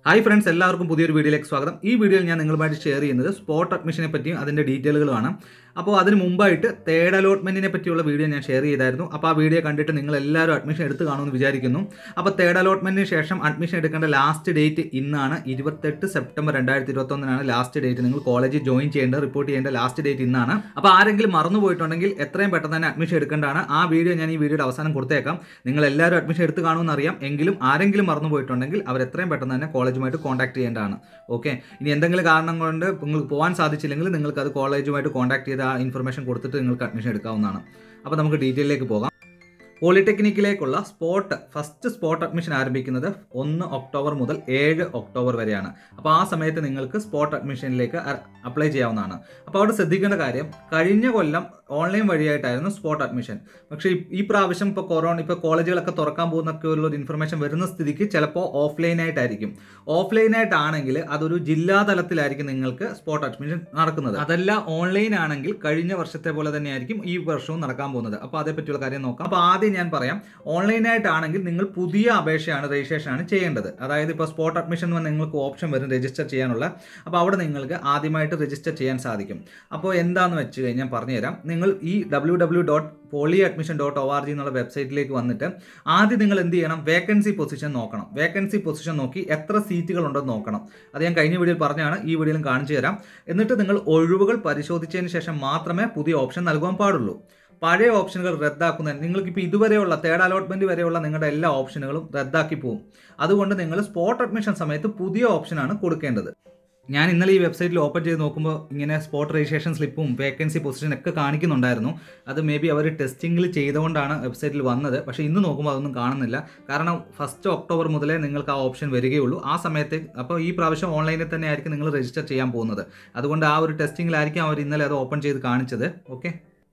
hi friends എല്ലാവർക്കും പുതിയൊരു വീഡിയോയിലേക്ക് സ്വാഗതം ഈ വീഡിയോയിൽ ഞാൻ നിങ്ങളുമായിട്ട് ഷെയർ ചെയ്യുന്നത് സ്പോട്ട് അഡ്മിഷനെ പറ്റിയും അതിൻ്റെ ഡീറ്റെയിലുകളുമാണ് അപ്പോൾ അതിന് മുമ്പായിട്ട് തേർഡ് അലോട്ട്മെൻറ്റിനെ പറ്റിയുള്ള വീഡിയോ ഞാൻ ഷെയർ ചെയ്തായിരുന്നു അപ്പോൾ ആ വീഡിയോ കണ്ടിട്ട് നിങ്ങൾ എല്ലാവരും അഡ്മിഷൻ എടുത്ത് കാണുമെന്ന് വിചാരിക്കുന്നു അപ്പോൾ തേർഡ് അലോട്ട്മെൻറ്റിന് ശേഷം അഡ്മിഷൻ എടുക്കേണ്ട ലാസ്റ്റ് ഡേറ്റ് ഇന്നാണ് ഇരുപത്തെട്ട് സെപ്റ്റംബർ രണ്ടായിരത്തി ഇരുപത്തൊന്നിനാണ് ലാസ്റ്റ് ഡേറ്റ് നിങ്ങൾ കോളേജിൽ ജോയിൻ ചെയ്യേണ്ട റിപ്പോർട്ട് ചെയ്യേണ്ട ലാസ്റ്റ് ഡേറ്റ് ഇന്നാണ് അപ്പോൾ ആരെങ്കിലും മറന്നു പോയിട്ടുണ്ടെങ്കിൽ എത്രയും പെട്ടെന്ന് തന്നെ അഡ്മിഷൻ എടുക്കേണ്ടതാണ് ആ വീഡിയോ ഞാൻ ഈ വീഡിയോയുടെ അവസാനം കൊടുത്തേക്കാം നിങ്ങൾ എല്ലാവരും അഡ്മിഷൻ എടുത്ത് കാണുമെന്ന് അറിയാം എങ്കിലും ആരെങ്കിലും മറന്നു പോയിട്ടുണ്ടെങ്കിൽ അവർ എത്രയും പെട്ടെന്ന് തന്നെ കോളേജുമായിട്ട് കോൺടാക്ട് ചെയ്യേണ്ടതാണ് ഓക്കെ ഇനി എന്തെങ്കിലും കാരണം കൊണ്ട് നിങ്ങൾക്ക് പോകാൻ സാധിച്ചില്ലെങ്കിൽ നിങ്ങൾക്ക് അത് കോളേജുമായിട്ട് കോൺടാക്ട് ചെയ്ത് ആ ഇൻഫർമേഷൻ കൊടുത്തിട്ട് നിങ്ങൾക്ക് അഡ്മിഷൻ എടുക്കാവുന്നതാണ് അപ്പോൾ നമുക്ക് ഡീറ്റെയിലേക്ക് പോകാം പോളിടെക്നിക്കിലേക്കുള്ള സ്പോട്ട് ഫസ്റ്റ് സ്പോട്ട് അഡ്മിഷൻ ആരംഭിക്കുന്നത് ഒന്ന് ഒക്ടോബർ മുതൽ ഏഴ് ഒക്ടോബർ വരെയാണ് അപ്പോൾ ആ സമയത്ത് നിങ്ങൾക്ക് സ്പോട്ട് അഡ്മിഷനിലേക്ക് അപ്ലൈ ചെയ്യാവുന്നതാണ് അപ്പോൾ അവിടെ ശ്രദ്ധിക്കേണ്ട കാര്യം കഴിഞ്ഞ കൊല്ലം ഓൺലൈൻ വഴിയായിട്ടായിരുന്നു സ്പോട്ട് അഡ്മിഷൻ പക്ഷേ ഈ- ഈ പ്രാവശ്യം ഇപ്പോൾ കൊറോണ ഇപ്പോൾ കോളേജുകളൊക്കെ തുറക്കാൻ പോകുന്നൊക്കെ ഉള്ള ഒരു ഇൻഫർമേഷൻ വരുന്ന സ്ഥിതിക്ക് ചിലപ്പോൾ ഓഫ്ലൈനായിട്ടായിരിക്കും ഓഫ്ലൈനായിട്ടാണെങ്കിൽ അതൊരു ജില്ലാ തലത്തിലായിരിക്കും നിങ്ങൾക്ക് സ്പോട്ട് അഡ്മിഷൻ നടക്കുന്നത് അതല്ല ഓൺലൈൻ ആണെങ്കിൽ കഴിഞ്ഞ വർഷത്തെ പോലെ തന്നെയായിരിക്കും ഈ വർഷവും നടക്കാൻ പോകുന്നത് അപ്പോൾ അതേപ്പറ്റിയുള്ള കാര്യം നോക്കാം അപ്പോൾ ആദ്യം ഞാൻ പറയാം ഓൺലൈനായിട്ടാണെങ്കിൽ നിങ്ങൾ പുതിയ അപേക്ഷയാണ് രജിസ്ട്രേഷൻ ആണ് ചെയ്യേണ്ടത് അതായത് ഇപ്പോൾ സ്പോട്ട് അഡ്മിഷൻ എന്ന് നിങ്ങൾക്ക് ഓപ്ഷൻ വരും രജിസ്റ്റർ ചെയ്യാനുള്ള അപ്പോൾ അവിടെ നിങ്ങൾക്ക് ആദ്യമായിട്ട് രജിസ്റ്റർ ചെയ്യാൻ സാധിക്കും അപ്പോൾ എന്താണെന്ന് വെച്ച് കഴിഞ്ഞാൽ പറഞ്ഞുതരാം നിങ്ങൾ ഈ W W dot poly admission dot O R G എന്നുള്ള വെബ്സൈറ്റിലേക്ക് വന്നിട്ട് ആദ്യം നിങ്ങൾ എന്ത് ചെയ്യണം വേക്കൻസി പൊസിഷൻ നോക്കണം വേക്കൻസി പൊസിഷൻ നോക്കി എത്ര സീറ്റുകൾ ഉണ്ടെന്ന് നോക്കണം അത് ഞാൻ കഴിഞ്ഞ വീഡിയോയിൽ പറഞ്ഞാണ് ഈ വീഡിയോയിലും കാണിച്ചു തരാം എന്നിട്ട് നിങ്ങൾ ഒഴിവുകൾ പരിശോധിച്ചതിന് ശേഷം മാത്രമേ പുതിയ ഓപ്ഷൻ നൽകുവാൻ പാടുള്ളൂ പഴയ ഓപ്ഷനുകൾ റദ്ദാക്കുന്ന നിങ്ങൾക്കിപ്പോൾ ഇതുവരെയുള്ള തേർഡ് അലോട്ട്മെന്റ് വരെയുള്ള നിങ്ങളുടെ എല്ലാ ഓപ്ഷനുകളും റദ്ദാക്കി പോകും അതുകൊണ്ട് നിങ്ങൾ സ്പോട്ട് അഡ്മിഷൻ സമയത്ത് പുതിയ ഓപ്ഷനാണ് കൊടുക്കേണ്ടത് ഞാൻ ഇന്നലെ ഈ വെബ്സൈറ്റിൽ ഓപ്പൺ ചെയ്ത് നോക്കുമ്പോൾ ഇങ്ങനെ സ്പോട്ട് രജിസ്ട്രേഷൻ സ്ലിപ്പും വേക്കൻസി പൊസിഷൻ ഒക്കെ കാണിക്കുന്നുണ്ടായിരുന്നു അത് മേ ബി അവർ ടെസ്റ്റിംഗിൽ ചെയ്തുകൊണ്ടാണ് വെബ്സൈറ്റിൽ വന്നത് പക്ഷേ ഇന്ന് നോക്കുമ്പോൾ അതൊന്നും കാണുന്നില്ല കാരണം ഫസ്റ്റ് ഒക്ടോബർ മുതലേ നിങ്ങൾക്ക് ആ ഓപ്ഷൻ വരികയുള്ളൂ ആ സമയത്ത് അപ്പോൾ ഈ പ്രാവശ്യം ഓൺലൈനിൽ തന്നെ ആയിരിക്കും നിങ്ങൾ രജിസ്റ്റർ ചെയ്യാൻ പോകുന്നത് അതുകൊണ്ട് ആ ഒരു ടെസ്റ്റിംഗിലായിരിക്കും അവർ ഇന്നലെ അത് ഓപ്പൺ ചെയ്ത് കാണിച്ചത് ഓക്കെ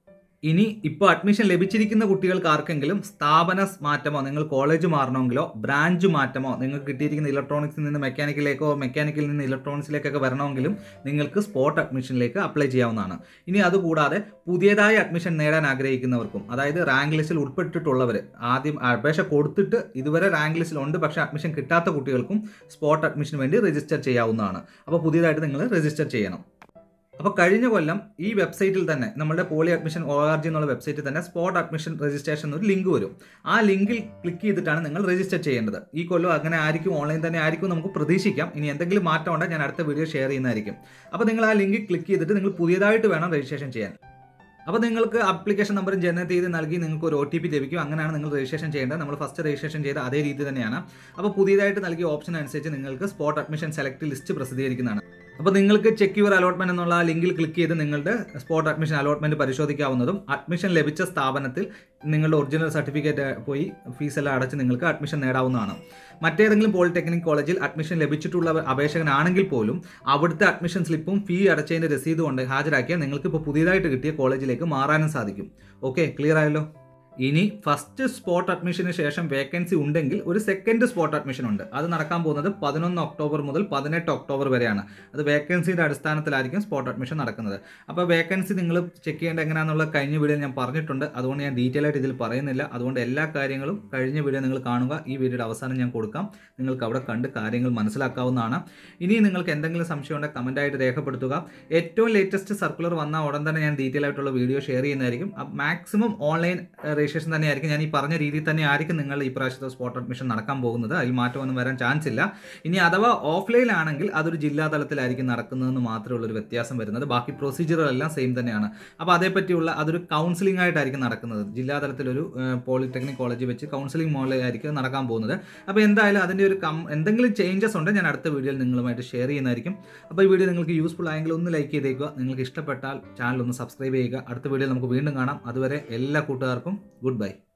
ഇനി ഇപ്പോൾ അഡ്മിഷൻ ലഭിച്ചിരിക്കുന്ന കുട്ടികൾക്ക് ആർക്കെങ്കിലും സ്ഥാപന മാറ്റമോ നിങ്ങൾ കോളേജ് മാറണമെങ്കിലോ ബ്രാഞ്ച് മാറ്റമോ നിങ്ങൾക്ക് കിട്ടിയിരിക്കുന്ന ഇലക്ട്രോണിക്സിൽ നിന്ന് മെക്കാനിക്കലിലേക്കോ മെക്കാനിക്കലിൽ നിന്ന് ഇലക്ട്രോണിക്സിലേക്കൊക്കെ വരണമെങ്കിലും നിങ്ങൾക്ക് സ്പോട്ട് അഡ്മിഷനിലേക്ക് അപ്ലൈ ചെയ്യാവുന്നതാണ് ഇനി അതുകൂടാതെ പുതിയതായി അഡ്മിഷൻ നേടാൻ ആഗ്രഹിക്കുന്നവർക്കും അതായത് റാങ്ക് ലിസ്റ്റിൽ ഉൾപ്പെട്ടിട്ടുള്ളവർ ആദ്യം അപേക്ഷ കൊടുത്തിട്ട് ഇതുവരെ റാങ്ക് ലിസ്റ്റിൽ ഉണ്ട് പക്ഷേ അഡ്മിഷൻ കിട്ടാത്ത കുട്ടികൾക്കും സ്പോട്ട് അഡ്മിഷന് വേണ്ടി രജിസ്റ്റർ ചെയ്യാവുന്നതാണ് അപ്പോൾ പുതിയതായിട്ട് നിങ്ങൾ രജിസ്റ്റർ ചെയ്യണം അപ്പോൾ കഴിഞ്ഞ കൊല്ലം ഈ വെബ്സൈറ്റിൽ തന്നെ നമ്മുടെ poly admission O R G എന്നുള്ള വെബ്സൈറ്റിൽ തന്നെ സ്പോട്ട് അഡ്മിഷൻ രജിസ്ട്രേഷൻ ഒരു ലിങ്ക് വരും ആ ലിങ്കിൽ ക്ലിക്ക് ചെയ്തിട്ടാണ് നിങ്ങൾ രജിസ്റ്റർ ചെയ്യേണ്ടത് ഈ കൊല്ലം അങ്ങനെ ആയിരിക്കും ഓൺലൈൻ തന്നെ ആയിരിക്കും നമുക്ക് പ്രതീക്ഷിക്കാം ഇനി എന്തെങ്കിലും മാറ്റം ഉണ്ടെങ്കിൽ ഞാൻ അടുത്ത വീഡിയോ ഷെയർ ചെയ്യുന്നതായിരിക്കും അപ്പോൾ നിങ്ങൾ ആ ലിങ്കിൽ ക്ലിക്ക് ചെയ്തിട്ട് നിങ്ങൾ പുതിയതായിട്ട് വേണം രജിസ്ട്രേഷൻ ചെയ്യാൻ അപ്പോൾ നിങ്ങൾക്ക് അപ്ലിക്കേഷൻ നമ്പറും ജനറേറ്റ് ചെയ്ത് നൽകി നിങ്ങൾക്ക് ഒരു ഒ ടി പി ലഭിക്കും അങ്ങനെയാണ് നിങ്ങൾ രജിസ്ട്രേഷൻ ചെയ്യേണ്ടത് നമ്മൾ ഫസ്റ്റ് രജിസ്ട്രേഷൻ ചെയ്ത അതേ രീതി തന്നെയാണ് അപ്പോൾ പുതിയതായിട്ട് നൽകിയ ഓപ്ഷൻ അനുസരിച്ച് നിങ്ങൾക്ക് സ്പോട്ട് അഡ്മിഷൻ സെലക്ട് ലിസ്റ്റ് പ്രസിദ്ധീകരിക്കുന്നതാണ് അപ്പോൾ നിങ്ങൾക്ക് ചെക്ക് യുവർ അലോട്ട്മെന്റ് എന്നുള്ള ആ ലിങ്കിൽ ക്ലിക്ക് ചെയ്ത് നിങ്ങളുടെ സ്പോട്ട് അഡ്മിഷൻ അലോട്ട്മെന്റ് പരിശോധിക്കാവുന്നതും അഡ്മിഷൻ ലഭിച്ച സ്ഥാപനത്തിൽ നിങ്ങളുടെ ഒറിജിനൽ സർട്ടിഫിക്കറ്റ് പോയി ഫീസ് എല്ലാം അടച്ച് നിങ്ങൾക്ക് അഡ്മിഷൻ നേടാവുന്നതാണ് മറ്റേതെങ്കിലും പോളിടെക്നിക് കോളേജിൽ അഡ്മിഷൻ ലഭിച്ചിട്ടുള്ള അപേക്ഷകനാണെങ്കിൽ പോലും അവിടുത്തെ അഡ്മിഷൻ സ്ലിപ്പും ഫീ അടച്ചതിൻ്റെ രസീതും കൊണ്ട് ഹാജരാക്കിയാൽ നിങ്ങൾക്ക് ഇപ്പോൾ പുതിയതായിട്ട് കിട്ടിയ കോളേജിലേക്ക് മാറാനും സാധിക്കും ഓക്കെ ക്ലിയർ ആയല്ലോ ഇനി ഫസ്റ്റ് സ്പോട്ട് അഡ്മിഷന് ശേഷം വേക്കൻസി ഉണ്ടെങ്കിൽ ഒരു സെക്കൻഡ് സ്പോട്ട് അഡ്മിഷൻ ഉണ്ട് അത് നടക്കാൻ പോകുന്നത് പതിനൊന്ന് ഒക്ടോബർ മുതൽ പതിനെട്ട് ഒക്ടോബർ വരെയാണ് അത് വേക്കൻസിയുടെ അടിസ്ഥാനത്തിലായിരിക്കും സ്പോട്ട് അഡ്മിഷൻ നടക്കുന്നത് അപ്പോൾ വേക്കൻസി നിങ്ങൾ ചെക്ക് ചെയ്യേണ്ട എങ്ങനെയാണെന്നുള്ള കഴിഞ്ഞ വീഡിയോ ഞാൻ പറഞ്ഞിട്ടുണ്ട് അതുകൊണ്ട് ഞാൻ ഡീറ്റെയിൽ ആയിട്ട് ഇതിൽ പറയുന്നില്ല അതുകൊണ്ട് എല്ലാ കാര്യങ്ങളും കഴിഞ്ഞ വീഡിയോ നിങ്ങൾ കാണുക ഈ വീഡിയോയുടെ അവസാനം ഞാൻ കൊടുക്കാം നിങ്ങൾക്ക് അവിടെ കണ്ട് കാര്യങ്ങൾ മനസ്സിലാക്കാവുന്നതാണ് ഇനി നിങ്ങൾക്ക് എന്തെങ്കിലും സംശയം ഉണ്ടെങ്കിൽ കമൻറ്റായിട്ട് രേഖപ്പെടുത്തുക ഏറ്റവും ലേറ്റസ്റ്റ് സർക്കുലർ വന്ന ഉടൻ തന്നെ ഞാൻ ഡീറ്റെയിൽ ആയിട്ടുള്ള വീഡിയോ ഷെയർ ചെയ്യുന്നതായിരിക്കും മാക്സിമം ഓൺലൈൻ രജിസ്ട്രേഷൻ തന്നെയായിരിക്കും ഞാൻ ഈ പറഞ്ഞ രീതിയിൽ തന്നെ ആയിരിക്കും നിങ്ങൾ ഈ പ്രാവശ്യത്തെ സ്പോട്ട് അഡ്മിഷൻ നടക്കാൻ പോകുന്നത് അതിൽ മാറ്റമൊന്നും വരാൻ ചാൻസ് ഇല്ല ഇനി അഥവാ ഓഫ്ലൈൻ ആണെങ്കിൽ അതൊരു ജില്ലാ തലത്തിലായിരിക്കും നടക്കുന്നതെന്ന് മാത്രമേ ഉള്ളൊരു വ്യത്യാസം വരുന്നത് ബാക്കി പ്രൊസീജിയറെല്ലാം സെയിം തന്നെയാണ് അപ്പോൾ അതേപ്പറ്റിയുള്ള അതൊരു കൗൺസിലിംഗ് ആയിട്ടായിരിക്കും നടക്കുന്നത് ജില്ലാ തലത്തിലൊരു പോളിടെക്നിക് കോളേജിൽ വെച്ച് കൗൺസിലിംഗ് മോഡലായിരിക്കും നടക്കാൻ പോകുന്നത് അപ്പോൾ എന്തായാലും അതിൻ്റെ ഒരു കം എന്തെങ്കിലും ചേഞ്ചസ് ഉണ്ട് ഞാൻ അടുത്ത വീഡിയോയിൽ നിങ്ങളുമായിട്ട് ഷെയർ ചെയ്യുന്നതായിരിക്കും അപ്പോൾ ഈ വീഡിയോ നിങ്ങൾക്ക് യൂസ്ഫുൾ ആയെങ്കിൽ ഒന്ന് ലൈക്ക് ചെയ്തേക്കുക നിങ്ങൾക്ക് ഇഷ്ടപ്പെട്ടാൽ ചാനൽ ഒന്ന് സബ്സ്ക്രൈബ് ചെയ്യുക അടുത്ത വീഡിയോയിൽ നമുക്ക് വീണ്ടും കാണാം അതുവരെ എല്ലാ കൂട്ടുകാർക്കും ഗുഡ് ബൈ